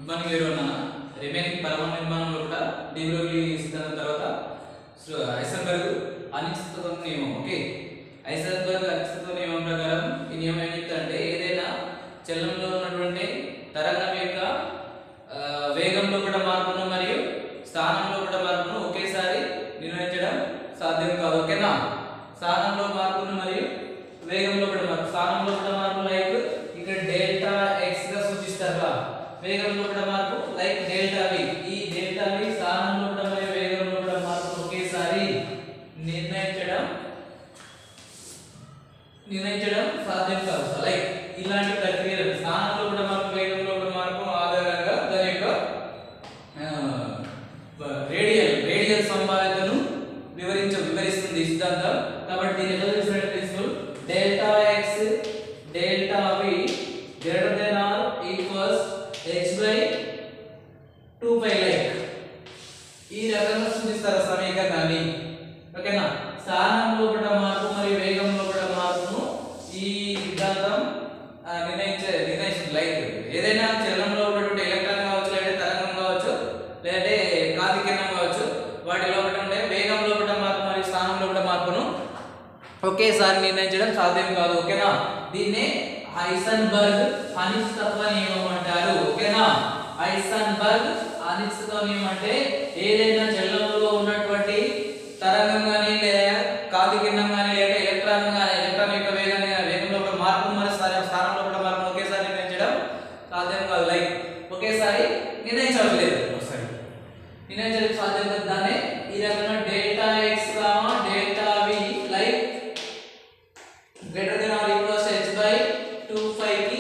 మనకి వేరు ఉన్న రిమైనింగ్ పరమాణు నిర్మాణంలో కూడా డిబ్రోగ్లీ సిద్ధాంతం తర్వాత సో ఐసన్బర్గ్ అనిశ్చిత నియమం ఓకే ఐసన్బర్గ్ అనిశ్చిత నియమం ప్రకారం ఈ నియమం ఏం చెప్తారంటే ఏదైనా చలనంలో ఉన్నటువంటి తరంగం యొక్క ఆ, వేగంలో కూడా మార్పును మరియు స్థానంలో కూడా మార్పును ఒకేసారి నిర్వహించడం సాధ్యం కాదు ఓకేనా స్థానంలో మార్పును మరియు వేగంలో కూడా మార్పు స్థానంలో కూడా మార్పు లైక్ ఇక్కడ డెల్టా ఎక్స్ గా సూచిస్తారు వేగంలో కూడా మార్పు లైక్ డెల్టా వి ఈ డెల్టా వి స్థానంలో కూడా మరియు వేగంలో కూడా మార్పు ఒకేసారి నిర్ణయించడం నిర్ణయించడం సాధ్యం కాదు సో లైక్ ఇలాంటి ప్రక్రియలు స్థానంలో కూడా మార్పు వేగంలో కూడా మార్పు ఆధారంగా దాని యొక్క రేడియల్ రేడియల్ సంభావ్యతను వివరించ వివరిస్తుంది ఈ సిద్ధాంతం కాబట్టి దీని ఎలా చూసినట్టు principle delta X delta V greater than or equals H by two pi like ఈ రకంగా సూచిస్తారు సమీకరణాన్ని ఓకేనా స్థానంలో కూడా మార్పు మరియు వేగంలో కూడా మార్పును ఈ సిద్ధాంతం ఆ, నిర్ణయించే నిర్ణయిస్తుంది లైక్ ఏదైనా చలనంలో ఉన్నటువంటి ఎలక్ట్రాన్ కావచ్చు లేదంటే తరంగం కావచ్చు లేదంటే కాంతి కిరణం కావచ్చు వాటి లోపల ఉండే వేగంలో కూడా మార్పు మరియు స్థానంలో కూడా మార్పును ఒకేసారి నిర్ణయించడం సాధ్యం కాదు ఓకేనా దీన్నే హైసన్బర్గ్ అనిశ్చితత్వ నియమం అంటారు ఓకేనా హైసన్బర్గ్ అనిశ్చిత నియమం అంటే ఏదైనా చలనంలో ఉన్నటువంటి తరంగం కానీ లేదా కాంతి కిరణం కానీ లేదా ఎలక్ట్రాన్ కానీ ఎలక్ట్రాన్ యొక్క వేగాన్ని వేగంలో కూడా మార్పు మరియు స్థానం స్థానంలో కూడా మార్పు ఒకేసారి నిర్ణయించడం సాధ్యం కాదు లైక్ ఒకేసారి నిర్ణయించలేదు ఒకసారి నిర్ణయించడం సాధ్యం కాదు దాన్ని ఈ రకంగా delta X comma delta V like greater than or equals H by two five కి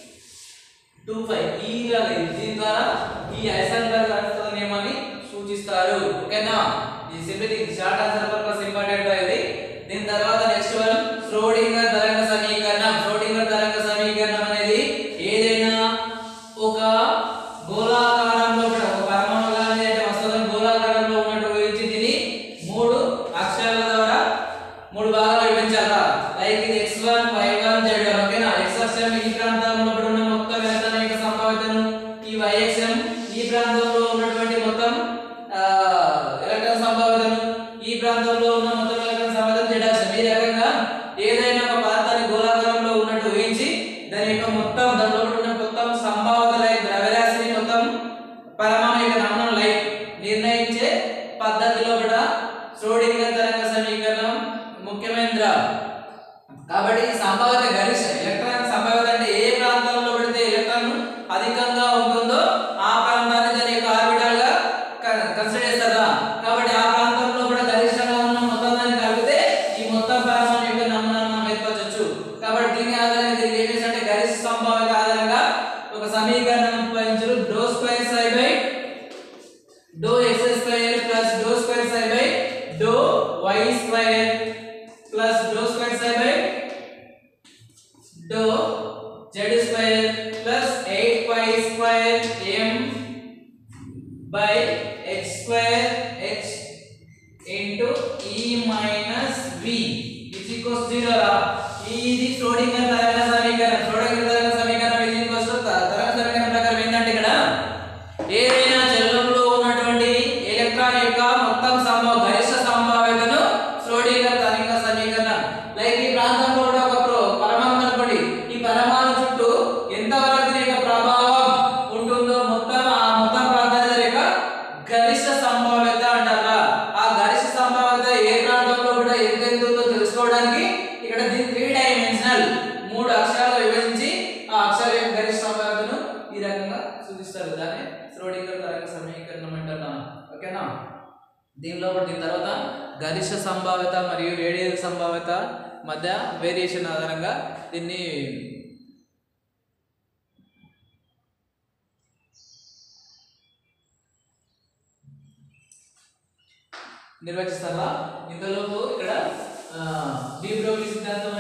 టూ ఫైవ్ ఈ లాగా ఇది. దీని ద్వారా ఈ ఐసన్బర్గ్ అనిశ్చిత నియమాన్ని సూచిస్తారు ఓకేనా ఈ సింపుల్ ఇది షార్ట్ ఆన్సర్ పర్పస్ ఇంపార్టెంట్ ఇది దీని తర్వాత నెక్స్ట్ వన్ శ్రోడింగర్ తరంగ సమీకరణం శ్రోడింగర్ తరంగ సమీకరణం అనేది ఏదైనా ఒక గోళాకారంలో కూడా ఒక పరమాణు కానీ అంటే వస్తువుని గోళాకారంలో ఉన్నట్టు ఊహించి దీన్ని మూడు అక్షరాల ద్వారా మూడు భాగాలు విభజించాలా లైక్ ఇది X one Y one Z one ఓకేనా ఎక్స్ అక్షరం ఈ ప్రాంతంలో కూడా ఉన్న మొత్తం ఎలక్ట్రాన్ యొక్క సంభావ్యతను ఈ వై అక్షరం ఈ ప్రాంతంలో ఉన్నటువంటి మొత్తం ఆ, ఎలక్ట్రాన్ సంభావ్యతను ఈ ప్రాంతంలో ఉన్న మొత్తం ఎలక్ట్రాన్ సంభావ్యతను జెడ్ అక్షరం ఈ రకంగా ఏదైనా ఒక పదార్థాన్ని గోళాకారంలో ఉన్నట్టు ఊహించి దాని యొక్క మొత్తం దాని లోపల ఉన్న మొత్తం సంభావ్యత లైక్ ద్రవ్యరాశిని మొత్తం పరమాణు యొక్క నమూనాను లైక్ నిర్ణయించే పద్ధతిలో కూడా శ్రోడింగర్ తరంగ సమీకరణం ముఖ్యమైన కాబట్టి ఈ సంభావ్యత గరిష్ట ఎలక్ట్రాన్ సంభావ్యత అంటే ఏ ప్రాంతంలో పెడితే ఎలక్ట్రాన్ అధికంగా ఉంటుందో ఆ ప్రాంతాన్ని దాని యొక్క ఆర్బిటల్ గా కన్సిడర్ చేస్తారా కాబట్టి ఆ ప్రాంతంలో కూడా గరిష్టంగా ఉన్న మొత్తం దాన్ని కలిపితే ఈ మొత్తం పరమాణు యొక్క నమూనాను మనం ఏర్పరచవచ్చు కాబట్టి దీని ఆధారంగా దీనికి ఏం చేసినట్టే గరిష్ట సంభావ్యత ఆధారంగా ఒక సమీకరణం ఉపయోగించారు do square psi by do X square plus do square psi by do Y square plus do square psi by do Z square plus eight Y square M by X square H into E minus V is equals zero రా ఇది శ్రోడింగర్ తరంగ సమీకరణం శ్రోడింగర్ తరంగ సమీకరణం is equals తరంగ సమీకరణం ప్రకారం ఏంటంటే ఇక్కడ ఏదైనా చలనంలో ఉన్నటువంటి ఎలక్ట్రాన్ యొక్క మొత్తం సంభవ గరిష్ట సంభావ్యతను శ్రోడింగర్ తరంగ సమీకరణం లైక్ ఈ ప్రాంతంలో కూడా ఒక ప్రో- పరమాణు అనుకోండి ఈ పరమాణు చుట్టూ ఎంతవరకు దీని యొక్క ప్రభావం ఉంటుందో మొత్తం ఆ మొత్తం ప్రాంతాన్ని దాని యొక్క గరిష్ట సంభావ్యత అంటారా ఆ గరిష్ట సంభావ్యత ఏ ప్రాంతంలో కూడా ఎంత ఎంత ఉందో తెలుసుకోవడానికి ఇక్కడ దీని త్రీ డైమెన్షనల్ మూడు అక్షరాలు విభజించి ఆ అక్షర యొక్క గరిష్ట సంభావ్యతను ఈ రకంగా సూచిస్తారు దాన్ని శ్రోడింగర్ తరంగ సమీకరణం అంటున్నాను ఓకేనా దీనిలో దీని తర్వాత గరిష్ట సంభావ్యత మరియు రేడియల్ సంభావ్యత మధ్య వేరియేషన్ ఆధారంగా దీన్ని నిర్వచిస్తారా ఇంతలోపు ఇక్కడ డీ బ్రోగ్లీ సిద్ధాంతం